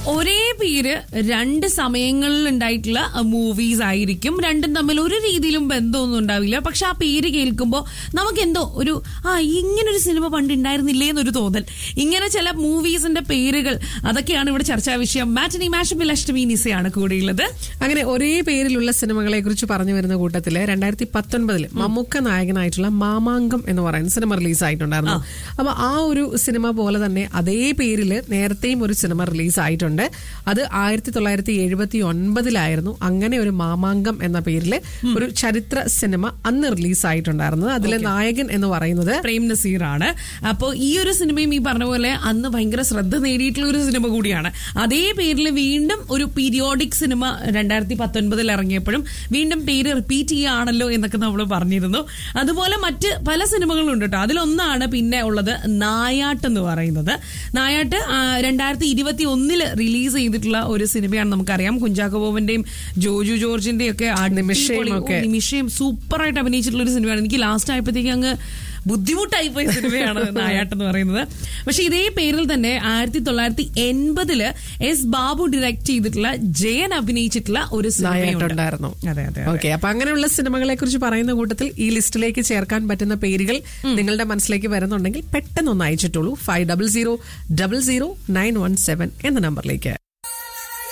ഒരേ പേര് രണ്ട് സമയങ്ങളിൽ ഉണ്ടായിട്ടുള്ള മൂവീസ് ആയിരിക്കും രണ്ടും തമ്മിൽ ഒരു രീതിയിലും ബന്ധമൊന്നും ഉണ്ടാവില്ല പക്ഷെ ആ പേര് കേൾക്കുമ്പോൾ നമുക്ക് എന്തോ ഒരു ആ ഇങ്ങനൊരു സിനിമ പണ്ട് ഉണ്ടായിരുന്നില്ലേ എന്നൊരു തോന്നൽ ഇങ്ങനെ ചില മൂവീസിന്റെ പേരുകൾ അതൊക്കെയാണ് ഇവിടെ ചർച്ചാ വിഷയം മാറ്റനി മാഷപ്പിൽ അഷ്ടമി നിസയാണ് കൂടെയുള്ളത് അങ്ങനെ ഒരേ പേരിലുള്ള സിനിമകളെ കുറിച്ച് പറഞ്ഞു വരുന്ന കൂട്ടത്തില് രണ്ടായിരത്തി പത്തൊൻപതില് മമ്മൂക്ക നായകനായിട്ടുള്ള മാമാങ്കം എന്ന് പറയുന്ന സിനിമ റിലീസ് ആയിട്ടുണ്ടായിരുന്നു അപ്പൊ ആ ഒരു സിനിമ പോലെ തന്നെ അതേ പേരില് നേരത്തെയും ഒരു സിനിമ റിലീസ് ആയിട്ടുണ്ട് അത് ആയിരത്തി തൊള്ളായിരത്തി എഴുപത്തി ഒൻപതിലായിരുന്നു അങ്ങനെ ഒരു മാമാങ്കം എന്ന പേരില് ഒരു ചരിത്ര സിനിമ അന്ന് റിലീസ് ആയിട്ടുണ്ടായിരുന്നത് അതിലെ നായകൻ എന്ന് പറയുന്നത് പ്രേം നസീർ ആണ് അപ്പോൾ ഈ ഒരു സിനിമയും ഈ പറഞ്ഞ പോലെ അന്ന് ഭയങ്കര ശ്രദ്ധ നേടിയിട്ടുള്ള ഒരു സിനിമ കൂടിയാണ് അതേ പേരിൽ വീണ്ടും ഒരു പീരിയോഡിക് സിനിമ രണ്ടായിരത്തി പത്തൊൻപതിൽ ഇറങ്ങിയപ്പോഴും വീണ്ടും പേര് റിപ്പീറ്റ് ചെയ്യുകയാണല്ലോ എന്നൊക്കെ നമ്മൾ പറഞ്ഞിരുന്നു അതുപോലെ മറ്റ് പല സിനിമകളും ഉണ്ട് കേട്ടോ അതിലൊന്നാണ് പിന്നെ ഉള്ളത് നായാട്ട് എന്ന് പറയുന്നത് നായാട്ട് രണ്ടായിരത്തി ഇരുപത്തി ഒന്നില് റിലീസ് ചെയ്തിട്ടുള്ള ഒരു സിനിമയാണ് നമുക്കറിയാം കുഞ്ചാക്കോ ബോബന്റെയും ജോജു ജോർജിന്റെയും ഒക്കെ നിമിഷയും അടിപൊളി- ഒക്കെ. ഓ, നിമിഷം സൂപ്പറായിട്ട് അഭിനയിച്ചിട്ടുള്ള ഒരു സിനിമയാണ് എനിക്ക് ലാസ്റ്റ് ആയപ്പോഴത്തേക്ക് അങ്ങ് ബുദ്ധിമുട്ടായി പോയ സിനിമയാണ് നായാട്ട് എന്ന് പറയുന്നത് പക്ഷെ ഇതേ പേരിൽ തന്നെ ആയിരത്തി തൊള്ളായിരത്തി എൺപതില് എസ് ബാബു ഡയറക്ട് ചെയ്തിട്ടുള്ള ജയൻ അഭിനയിച്ചിട്ടുള്ള ഒരു സിനിമയുണ്ട് നായാട്ടുണ്ടായിരുന്നു അതെ അതെ ഓക്കെ അപ്പൊ അങ്ങനെയുള്ള സിനിമകളെ കുറിച്ച് പറയുന്ന കൂട്ടത്തിൽ ഈ ലിസ്റ്റിലേക്ക് ചേർക്കാൻ പറ്റുന്ന പേരുകൾ നിങ്ങളുടെ മനസ്സിലേക്ക് വരുന്നുണ്ടെങ്കിൽ പെട്ടെന്ന് ഒന്ന് അയച്ചിട്ടുള്ളൂ five double zero double zero nine one seven എന്ന നമ്പറിലേക്ക്